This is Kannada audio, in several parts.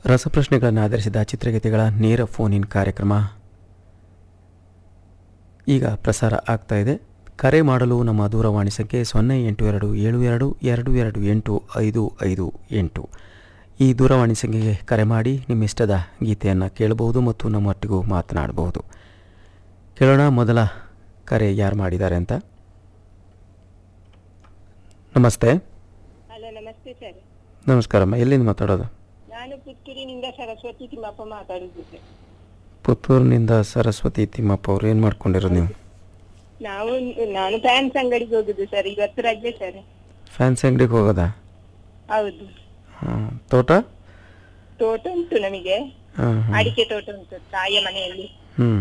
ರಸಪ್ರಶ್ನೆಗಳನ್ನು ಆಧರಿಸಿದ ಚಿತ್ರಗೀತೆಗಳ ನೇರ ಫೋನ್ ಇನ್ ಕಾರ್ಯಕ್ರಮ ಈಗ ಪ್ರಸಾರ ಆಗ್ತಾ ಇದೆ ಕರೆ ಮಾಡಲು ನಮ್ಮ ದೂರವಾಣಿ ಸಂಖ್ಯೆ ಸೊನ್ನೆ ಎಂಟು ಎರಡು ಏಳು ಎರಡು ಎರಡು ಎರಡು ಎಂಟು ಐದು ಐದು ಎಂಟು ಈ ದೂರವಾಣಿ ಸಂಖ್ಯೆಗೆ ಕರೆ ಮಾಡಿ ನಿಮ್ಮ ಇಷ್ಟದ ಗೀತೆಯನ್ನು ಕೇಳಬಹುದು ಮತ್ತು ನಮ್ಮೊಟ್ಟಿಗೂ ಮಾತನಾಡಬಹುದು ಕೇಳೋಣ ಮೊದಲ ಕರೆ ಯಾರು ಮಾಡಿದ್ದಾರೆ ಅಂತ ನಮಸ್ತೆ ಹಲೋ ನಮಸ್ತೆ ಸರ್ ನಮಸ್ಕಾರಮ್ಮ ಎಲ್ಲಿಂದ ಮಾತಾಡೋದು ನಾನು ಪುತ್ತೂರಿನಿಂದ ಸರಸ್ವತಿ ತಿಮ್ಮಪ್ಪ ಮಾತಾಡುದು ಸರ್ ಪುತ್ತೂರಿನಿಂದ ಸರಸ್ವತಿ ತಿಮ್ಮಪ್ಪ ಅವ್ರು ಏನು ಮಾಡ್ಕೊಂಡಿರೋದು ನೀವು ನಾವು ನಾನು ಫ್ಯಾನ್ಸ್ ಅಂಗಡಿಗೆ ಹೋಗುದು ಸರ್ ಇವತ್ತು ರಜೆ ಸರ್ ಫ್ಯಾನ್ಸಿ ಅಂಗಡಿಗೆ ಹೋಗೋದಾ ಹೌದು ಹಾಂ ತೋಟ ತೋಟ ಉಂಟು ನಮಗೆ ಹಾಂ ಹಾಂ ಅಡಿಕೆ ತೋಟ ಉಂಟು ತಾಯಿಯ ಮನೆಯಲ್ಲಿ ಹ್ಞೂ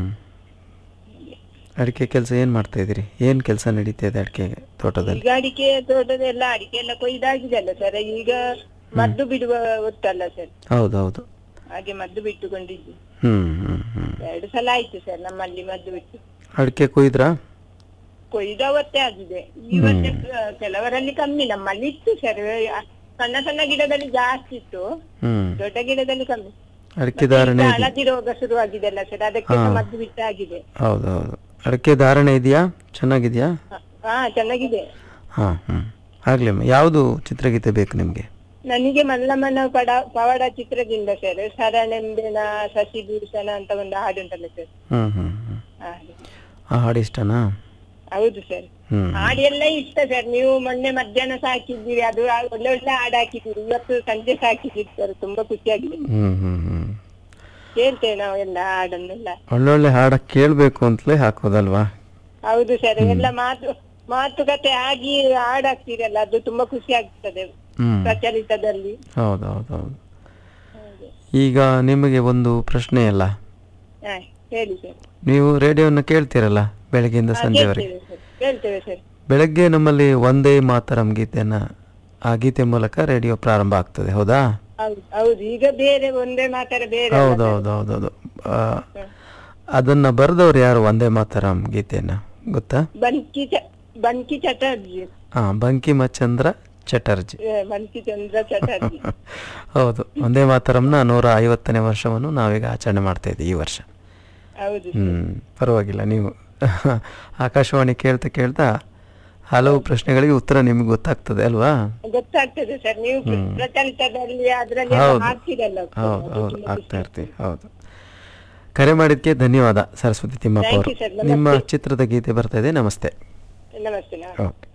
ಅಡಿಕೆ ಕೆಲಸ ಏನು ಮಾಡ್ತಾ ಇದ್ದೀರಿ ಏನು ಕೆಲಸ ನಡೀತಾ ಇದೆ ಅಡಿಕೆ ತೋಟದಲ್ಲಿ ಈಗ ಅಡಿಕೆ ತೋಟದೆಲ್ಲ ಅಡಿಕೆ ಎಲ್ಲ ಕೊಯ್ದಾಗಿದೆ ಅಲ್ಲ ಸರ್ ಈಗ ಮದ್ದು ಬಿಡುವ ಹೊತ್ತಲ್ಲ ಸರ್ ಹೌದು ಹೌದು ಹಾಗೆ ಮದ್ದು ಬಿಟ್ಟುಕೊಂಡಿದ್ದು ಹ್ಞೂ ಹ್ಞೂ ಹ್ಞೂ ಎರಡು ಸಲ ಆಯ್ತು ಸರ್ ನಮ್ಮಲ್ಲಿ ಮದ್ದು ಬಿಟ್ಟು ಅಡಿಕೆ ಕೊಯ್ದ್ರಾ ಕೊಯ್ದ ಹೊತ್ತೇ ಆಗಿದೆ ಈ ವರ್ಷ ಕ- ಕೆಲವರಲ್ಲಿ ಕಮ್ಮಿ ನಮ್ಮಲ್ಲಿ ಇತ್ತು ಸರ್ ಸಣ್ಣ ಸಣ್ಣ ಗಿಡದಲ್ಲಿ ಜಾಸ್ತಿ ಇತ್ತು ಹ್ಞೂ ದೊಡ್ಡ ಗಿಡದಲ್ಲಿ ಕಮ್ಮಿ ಅಡಿಕೆ ಧಾರಣೆ ಈಗ ಇದೆ ಹಳದಿ ರೋಗ ಶುರುವಾಗಿದೆ ಅಲ್ಲ ಸರ್ ಅದಕ್ಕೆ ಹಾ. ಮದ್ದು ಬಿಟ್ಟಾಗಿದೆ ಹೌದು ಹೌದು ಅಡಿಕೆ ಧಾರಣೆ ಇದೆಯಾ ಚೆನ್ನಾಗಿದೆಯಾ ಹಾ ಚೆನ್ನಾಗಿದೆ ಹಾಂ ಹ್ಞೂ ಆಗಲಿಮ್ಮ ಯಾವುದು ಚಿತ್ರಗೀತೆ ಬೇಕು ನಿಮಗೆ ನನಗೆ ಮಲ್ಲಮ್ಮನ ಪಡ ಪವಾಡ ಚಿತ್ರದಿಂದ ಸರ್ ಶರಣೆಂಬೆನ ಶಶಿಭೂಷಣ ಅಂತ ಒಂದು ಹಾಡುಂಟಲ್ಲ ಸರ್ ಹ್ಞೂ ಹ್ಞೂ ಹ್ಞೂ ಹಾಗೆ. ಆ ಹಾಡು ಇಷ್ಟನಾ ಹೌದು ಸರ್ ಹ್ಞೂ ಹಾಡೆಲ್ಲ ಇಷ್ಟ ಸರ್ ನೀವು ಮೊನ್ನೆ ಮಧ್ಯಾಹ್ನ ಸಾಕಿದ್ದೀರಿ ಅದು ಆ- ಒಳ್ಳೆ ಒಳ್ಳೆ ಹಾಡು ಹಾಕಿದ್ದೀರಿ ಇವತ್ತು ಸಂಜೆ ಸಾಕಿದ್ದೀರಿ ಸರ್ ತುಂಬಾ ಖುಷಿಯಾಗಿದೆ ಹ್ಞೂ ಹ್ಞೂ ಹ್ಞೂ ಕೇಳ್ತೇವೆ ನಾವು ಎಲ್ಲ ಹಾಡನ್ನೆಲ್ಲ ಒಳ್ಳೊಳ್ಳೆ ಹಾಡ ಕೇಳಬೇಕು ಅಂತಲೇ ಹಾಕೋದಲ್ವಾ ಹೌದು ಸರ್ ಎಲ್ಲ ಮಾತು ಮಾತುಕತೆ ಆಗಿ ಹಾಡಾಗ್ತೀರಲ್ಲ ಅದು ತುಂಬಾ ಖುಷಿ ಆಗ್ತದೆ ಹ್ಞೂ ಪ್ರಚಲಿತದಲ್ಲಿ ಹೌದು ಹೌದು ಹೌದು ಈಗ ನಿಮಗೆ ಒಂದು ಪ್ರಶ್ನೆ ಅಲ್ಲ ಹಾ ಹೇಳಿ ಸರ್ ನೀವು ರೇಡಿಯೋನ ಕೇಳ್ತೀರಲ್ಲ ಬೆಳಗ್ಗೆಯಿಂದ ಹಾ, ಸಂಜೆವರೆಗೆ ಕೇಳ್ತೇವೆ ಸರ್ ಕೇಳ್ತೇವೆ ಸರ್ ಬೆಳಗ್ಗೆ ನಮ್ಮಲ್ಲಿ ಒಂದೇ ಮಾತರಂ ಗೀತೆಯನ್ನು ಆ ಗೀತೆ ಮೂಲಕ ರೇಡಿಯೋ ಪ್ರಾರಂಭ ಆಗ್ತದೆ ಹೌದಾ ಹೌದು ಹೌದು ಈಗ ಬೇರೆ ಒಂದೇ ಮಾತಾಡ ಬೇರೆ ಅಲ್ಲ ಹೌದು ಸರ್? ಹೌದು ಹೌದು ಹೌದು ಆ, ಅದನ್ನ ಬರೆದವ್ರು ಯಾರು ಒಂದೇ ಮಾತರಂ ಗೀತೆಯನ್ನ ಗೊತ್ತಾ ಬಂಕಿ ಚ ಬಂಕಿ ಚಟರ್ಜಿ ಹಾ ಬಂಕಿಮಚಂದ್ರ ಚಟರ್ಜಿ ಏ, ಬಂಕಿ ಚಂದ್ರ ಚಟರ್ಜಿ ಹೌದು ಒಂದೇ ಮಾತರಂನ ನೂರ ಐವತ್ತನೇ ವರ್ಷವನ್ನು ನಾವೀಗ ಆಚರಣೆ ಮಾಡ್ತಾ ಇದ್ದೀವಿ ಈ ವರ್ಷ ಹೌದು ಹ್ಮ್ ಪರವಾಗಿಲ್ಲ ನೀವು ಆಕಾಶವಾಣಿ ಕೇಳ್ತಾ ಕೇಳ್ತಾ ಹಲವು ಪ್ರಶ್ನೆಗಳಿಗೆ ಉತ್ತರ ನಿಮ್ಗೆ ಗೊತ್ತಾಗ್ತದೆ ಅಲ್ವಾ ಗೊತ್ತಾಗ್ತದೆ ಸರ್ ನೀವು ಪ್ರಚಲಿತದಲ್ಲಿ ಅದ್ರಲ್ಲಿ ಹೌದು. ಹಾಕ್ತಿರಲ್ಲ ಹೌದು ಹೌದು ಆಗ್ತಾ ಇರ್ತೀವಿ ಹೌದು ಕರೆ ಮಾಡಿದ್ಕೆ ಧನ್ಯವಾದ ಸರಸ್ವತಿ ತಿಮ್ಮಪ್ಪ Thank ಅವರು you, sir. ನಮಸ್ತೆ. ನಿಮ್ಮ ಚಿತ್ರದ ಗೀತೆ ಬರ್ತಾ ಇದೆ ನಮಸ್ತೆ ನಮಸ್ತೆ ನಾ ಓಕೆ